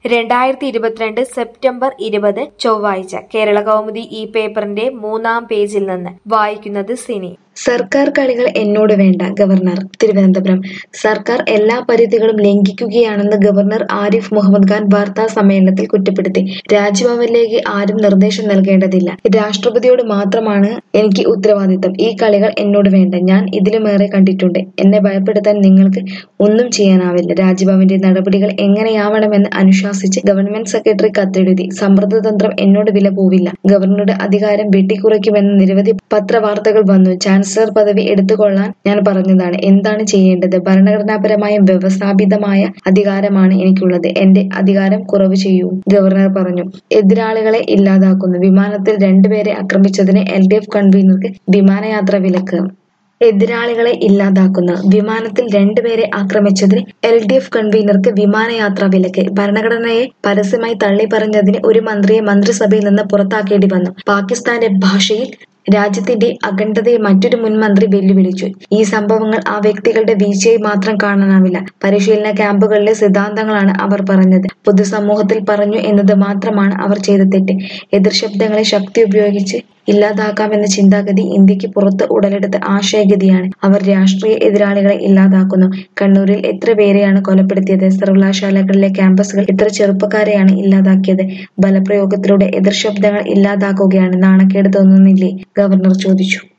രണ്ടായിരത്തി ഇരുപത്തിരണ്ട് സെപ്റ്റംബർ ഇരുപത് ചൊവ്വാഴ്ച കേരള കൗമുദി ഈ പേപ്പറിന്റെ മൂന്നാം പേജിൽ നിന്ന് വായിക്കുന്നത് സിനി സർക്കാർ കളികൾ എന്നോട് വേണ്ട ഗവർണർ തിരുവനന്തപുരം സർക്കാർ എല്ലാ പരിധികളും ലംഘിക്കുകയാണെന്ന് ഗവർണർ ആരിഫ് മുഹമ്മദ് ഖാൻ വാർത്താ സമ്മേളനത്തിൽ കുറ്റപ്പെടുത്തി രാജ്ഭവനിലേക്ക് ആരും നിർദ്ദേശം നൽകേണ്ടതില്ല രാഷ്ട്രപതിയോട് മാത്രമാണ് എനിക്ക് ഉത്തരവാദിത്തം ഈ കളികൾ എന്നോട് വേണ്ട ഞാൻ ഇതിലുമേറെ കണ്ടിട്ടുണ്ട് എന്നെ ഭയപ്പെടുത്താൻ നിങ്ങൾക്ക് ഒന്നും ചെയ്യാനാവില്ല രാജ്ഭവന്റെ നടപടികൾ എങ്ങനെയാവണമെന്ന് അനുശാസിച്ച് ഗവൺമെന്റ് സെക്രട്ടറി കത്തെഴുതി സമ്മർദ്ദതന്ത്രം എന്നോട് വില പോവില്ല ഗവർണറുടെ അധികാരം വെട്ടിക്കുറയ്ക്കുമെന്ന് നിരവധി പത്രവാർത്തകൾ വന്നു ചാൻസലർ പദവി എടുത്തുകൊള്ളാൻ ഞാൻ പറഞ്ഞതാണ് എന്താണ് ചെയ്യേണ്ടത് ഭരണഘടനാപരമായും വ്യവസ്ഥാപിതമായ അധികാരമാണ് എനിക്കുള്ളത് എന്റെ അധികാരം കുറവ് ചെയ്യൂ ഗവർണർ പറഞ്ഞു എതിരാളികളെ ഇല്ലാതാക്കുന്നു വിമാനത്തിൽ രണ്ടുപേരെ ആക്രമിച്ചതിന് എൽ ഡി എഫ് കൺവീനർക്ക് വിമാനയാത്ര വിലക്ക് എതിരാളികളെ ഇല്ലാതാക്കുന്ന വിമാനത്തിൽ രണ്ടുപേരെ ആക്രമിച്ചതിന് എൽ ഡി എഫ് കൺവീനർക്ക് വിമാനയാത്രാ വിലക്ക് ഭരണഘടനയെ പരസ്യമായി തള്ളി പറഞ്ഞതിന് ഒരു മന്ത്രിയെ മന്ത്രിസഭയിൽ നിന്ന് പുറത്താക്കേണ്ടി വന്നു പാകിസ്ഥാന്റെ ഭാഷയിൽ രാജ്യത്തിന്റെ അഖണ്ഡതയെ മറ്റൊരു മുൻ മന്ത്രി വെല്ലുവിളിച്ചു ഈ സംഭവങ്ങൾ ആ വ്യക്തികളുടെ വീഴ്ചയെ മാത്രം കാണാനാവില്ല പരിശീലന ക്യാമ്പുകളിലെ സിദ്ധാന്തങ്ങളാണ് അവർ പറഞ്ഞത് പൊതുസമൂഹത്തിൽ പറഞ്ഞു എന്നത് മാത്രമാണ് അവർ ചെയ്ത തെറ്റ് എതിർ ശബ്ദങ്ങളെ ശക്തി ഉപയോഗിച്ച് ഇല്ലാതാക്കാമെന്ന ചിന്താഗതി ഇന്ത്യക്ക് പുറത്ത് ഉടലെടുത്ത ആശയഗതിയാണ് അവർ രാഷ്ട്രീയ എതിരാളികളെ ഇല്ലാതാക്കുന്നു കണ്ണൂരിൽ എത്ര പേരെയാണ് കൊലപ്പെടുത്തിയത് സർവകലാശാലകളിലെ ക്യാമ്പസുകൾ എത്ര ചെറുപ്പക്കാരെയാണ് ഇല്ലാതാക്കിയത് ബലപ്രയോഗത്തിലൂടെ എതിർ ശബ്ദങ്ങൾ ഇല്ലാതാക്കുകയാണ് നാണക്കേട് തോന്നുന്നില്ലേ ഗവർണർ ചോദിച്ചു